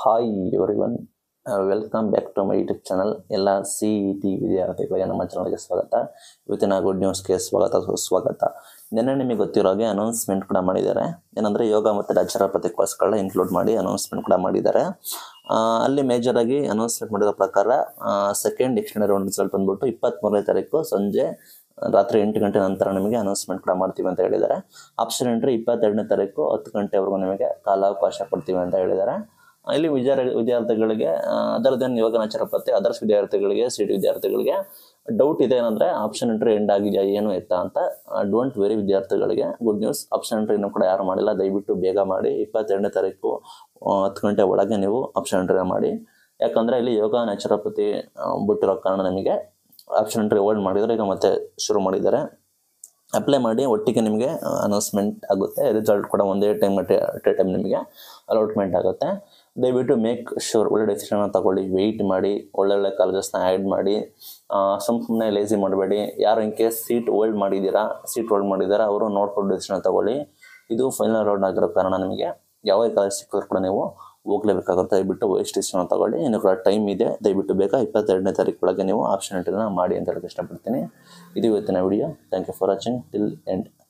hi everyone welcome back to my YouTube channel ಎಲ್ಲ C E T ವಿದ್ಯಾರ್ಥಿಗಳಿಗೆ ನಮ್ಮ ಚಾನಲ್ಗೆ ಸ್ವಾಗತ ಇವತ್ತಿನ ಗುಡ್ ನ್ಯೂಸ್ಗೆ ಸ್ವಾಗತ ಸುಸ್ವಾಗತ ನಿನ್ನೆ ನಿಮಗೆ ಗೊತ್ತಿರೋ ಹಾಗೆ ಅನೌನ್ಸ್ಮೆಂಟ್ ಕೂಡ ಮಾಡಿದ್ದಾರೆ ಏನಂದರೆ ಯೋಗ ಮತ್ತು ರಾಜ್ಯರಾಪತಿ ಕೋರ್ಸ್ಗಳನ್ನ ಇನ್ಕ್ಲೂಡ್ ಮಾಡಿ ಅನೌನ್ಸ್ಮೆಂಟ್ ಕೂಡ ಮಾಡಿದ್ದಾರೆ ಆ, ಅಲ್ಲಿ ಮೇಜರ್ ಆಗಿ ಅನೌನ್ಸ್ಮೆಂಟ್ ಮಾಡಿರೋ ಪ್ರಕಾರ ಸೆಕೆಂಡ್ ಎಕ್ಸ್ಟೆಂಡ್ ರೌಂಡ್ ರಿಸಲ್ಟ್ ಬಂದ್ಬಿಟ್ಟು ಇಪ್ಪತ್ತ್ಮೂರನೇ ತಾರೀಕು ಸಂಜೆ ರಾತ್ರಿ ಎಂಟು ಗಂಟೆ ನಂತರ ನಿಮಗೆ ಅನೌನ್ಸ್ಮೆಂಟ್ ಕೂಡ ಮಾಡ್ತೀವಿ ಅಂತ ಹೇಳಿದ್ದಾರೆ ಆಪ್ಷನ್ ಎಂಟ್ರಿ ಇಪ್ಪತ್ತೆರಡನೇ ತಾರೀಕು ಹತ್ತು ಗಂಟೆವರೆಗೂ ನಿಮಗೆ ಕಾಲಾವಕಾಶ ಕೊಡ್ತೀವಿ ಅಂತ ಹೇಳಿದ್ದಾರೆ ಇಲ್ಲಿ ವಿದ್ಯಾರ್ಥಿ ವಿದ್ಯಾರ್ಥಿಗಳಿಗೆ other than yoga naturopathy others ವಿದ್ಯಾರ್ಥಿಗಳಿಗೆ ಸಿ ಟಿ ವಿದ್ಯಾರ್ಥಿಗಳಿಗೆ ಡೌಟ್ ಇದೆ ಏನಂದ್ರೆ ಆಪ್ಷನ್ ಎಂಟ್ರಿ ಎಂಡ್ ಆಗಿದೆಯಾ ಏನು ಎತ್ತ ಅಂತ ಡೋಂಟ್ ವೆರಿ ವಿದ್ಯಾರ್ಥಿಗಳಿಗೆ ಗುಡ್ ನ್ಯೂಸ್ ಆಪ್ಷನ್ ಎಂಟ್ರಿ ಇನ್ನೂ ಕೂಡ ಯಾರು ಮಾಡಿಲ್ಲ ದಯವಿಟ್ಟು ಬೇಗ ಮಾಡಿ ಇಪ್ಪತ್ತೆರಡನೇ ತಾರೀಕು ಆ, ಹತ್ತು ಗಂಟೆ ಒಳಗೆ ನೀವು ಆಪ್ಷನ್ ಎಂಟ್ರಿ ಮಾಡಿ ಯಾಕಂದ್ರೆ ಇಲ್ಲಿ ಯೋಗ ನ್ಯಾಚುರೋಪತಿ ಬಿಟ್ಟಿರೋ ಕಾರಣ ನಿಮಗೆ ಆಪ್ಷನ್ ಎಂಟ್ರಿ ಹೋಲ್ಡ್ ಮಾಡಿದರೆ ಈಗ ಮತ್ತೆ ಶುರು ಮಾಡಿದ್ದಾರೆ ಅಪ್ಲೈ ಮಾಡಿ ಒಟ್ಟಿಗೆ ನಿಮಗೆ ಅನೌನ್ಸ್ಮೆಂಟ್ ಆಗುತ್ತೆ ರಿಸಲ್ಟ್ ಕೂಡ ಒಂದೇ ಟೈಮ್ ಅಟ್ ಟೈಮ್ ನಿಮಗೆ ಅಲಾಟ್ಮೆಂಟ್ ಆಗುತ್ತೆ ದಯವಿಟ್ಟು ಮೇಕ್ ಶೂರ್ ಒಳ್ಳೆ ಡೆಸಿಷನ್ ತಗೊಳ್ಳಿ ವೆಯ್ಟ್ ಮಾಡಿ ಒಳ್ಳೊಳ್ಳೆ ಕಾಲೇಜಸ್ನ ಆ್ಯಡ್ ಮಾಡಿ ಸುಮ್ಮ ಸುಮ್ಮನೆ ಲೇಸಿ ಮಾಡಬೇಡಿ ಯಾರು ಇನ್ ಕೇಸ್ ಸೀಟ್ ಹೋಲ್ಡ್ ಮಾಡಿದ್ದೀರಾ ಸೀಟ್ ಹೋಲ್ಡ್ ಮಾಡಿದ್ದೀರಾ ಅವರು ನೋಡ್ಕೊಂಡು ಡೆಸಿಷನ್ ತಗೊಳ್ಳಿ ಇದು ಫೈನಲ್ ರೌಂಡ್ ಆಗಿರೋ ಕಾರಣ ನಿಮಗೆ ಯಾವ ಕಾಲೇಜ್ ಸಿಕ್ಕಿದ್ರು ಕೂಡ ನೀವು ಹೋಗ್ಲೇಬೇಕಾಗುತ್ತೆ ದಯವಿಟ್ಟು ವೇಸ್ಟ್ ಡಿಸಿಷನ್ ತಗೊಳ್ಳಿ ಇನ್ನು ಕೂಡ ಟೈಮ್ ಇದೆ ದಯವಿಟ್ಟು ಬೇಗ ಇಪ್ಪತ್ತೆರಡನೇ ತಾರೀಕು ಒಳಗೆ ನೀವು ಆಪ್ಷನ್ ಎಂಟ್ರಿನ ಮಾಡಿ ಅಂತ ಹೇಳಕ್ಕೆ ಇಷ್ಟಪಡ್ತೀನಿ ಇದು ಇವತ್ತಿನ video thank you for watching till end